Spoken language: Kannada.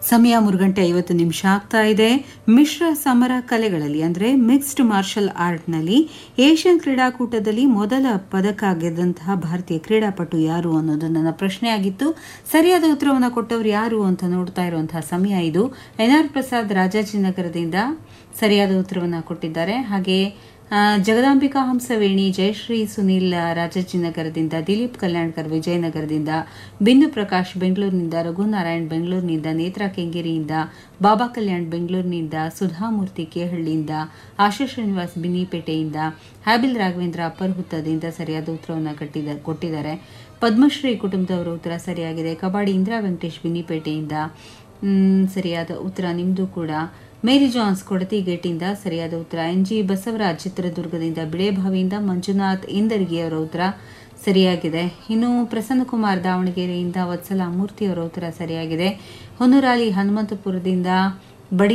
ಸಮಯ ಮೂರು ಗಂಟೆ ಐವತ್ತು ನಿಮಿಷ ಆಗ್ತಾ ಇದೆ ಮಿಶ್ರ ಸಮರ ಕಲೆಗಳಲ್ಲಿ ಅಂದರೆ ಮಿಕ್ಸ್ಡ್ ಮಾರ್ಷಲ್ ಆರ್ಟ್ನಲ್ಲಿ ಏಷ್ಯನ್ ಕ್ರೀಡಾಕೂಟದಲ್ಲಿ ಮೊದಲ ಪದಕ ಗೆದ್ದಂತಹ ಭಾರತೀಯ ಕ್ರೀಡಾಪಟು ಯಾರು ಅನ್ನೋದು ನನ್ನ ಪ್ರಶ್ನೆ ಆಗಿತ್ತು ಸರಿಯಾದ ಉತ್ತರವನ್ನು ಕೊಟ್ಟವರು ಯಾರು ಅಂತ ನೋಡ್ತಾ ಇರುವಂತಹ ಸಮಯ ಇದು ಎನ್ ಆರ್ ಪ್ರಸಾದ್ ರಾಜಾಜಿನಗರದಿಂದ ಸರಿಯಾದ ಉತ್ತರವನ್ನು ಕೊಟ್ಟಿದ್ದಾರೆ ಹಾಗೆ ಆ, ಜಗದಾಂಬಿಕಾ ಹಂಸವೇಣಿ ಜಯಶ್ರೀ ಸುನೀಲ್ ರಾಜಾಜಿನಗರದಿಂದ ದಿಲೀಪ್ ಕಲ್ಯಾಣ್ಕರ್ ವಿಜಯನಗರದಿಂದ ಬಿಂದು ಪ್ರಕಾಶ್ ಬೆಂಗಳೂರಿನಿಂದ ರಘುನಾರಾಯಣ್ ಬೆಂಗಳೂರಿನಿಂದ ನೇತ್ರಾ ಕೆಂಗೇರಿಯಿಂದ ಬಾಬಾ ಕಲ್ಯಾಣ್ ಬೆಂಗಳೂರಿನಿಂದ ಸುಧಾಮೂರ್ತಿ ಕೇಹಳ್ಳಿಯಿಂದ ಆಶಾ ಶ್ರೀನಿವಾಸ್ ಬಿನ್ನಿಪೇಟೆಯಿಂದ ಹ್ಯಾಬಿಲ್ ರಾಘವೇಂದ್ರ ಅಪ್ಪರ್ ಹುತ್ತದಿಂದ ಸರಿಯಾದ ಉತ್ತರವನ್ನು ಕಟ್ಟಿದ ಕೊಟ್ಟಿದ್ದಾರೆ ಪದ್ಮಶ್ರೀ ಕುಟುಂಬದವರ ಉತ್ತರ ಸರಿಯಾಗಿದೆ ಕಬಾಡಿ ಇಂದಿರಾ ವೆಂಕಟೇಶ್ ಬಿನ್ನಿಪೇಟೆಯಿಂದ ಮ್, ಸರಿಯಾದ ಉತ್ತರ ನಿಮ್ಮದು ಕೂಡ ಮೇರಿ ಜಾನ್ಸ್ ಕೊಡತಿ ಗೇಟಿಂದ ಸರಿಯಾದ ಉತ್ತರ ಎನ್ ಜಿ ಬಸವರಾಜ್ ಚಿತ್ರದುರ್ಗದಿಂದ ಬಿಳೆಭಾವಿಯಿಂದ ಮಂಜುನಾಥ್ ಇಂದರ್ಗಿ ಅವರ ಉತ್ತರ ಸರಿಯಾಗಿದೆ ಇನ್ನು ಪ್ರಸನ್ನಕುಮಾರ್ ದಾವಣಗೆರೆಯಿಂದ ವತ್ಸಲ ಮೂರ್ತಿ ಅವರ ಉತ್ತರ ಸರಿಯಾಗಿದೆ ಹೊನ್ನೂರಾಲಿ ಹನುಮಂತಪುರದಿಂದ ಬಡಿ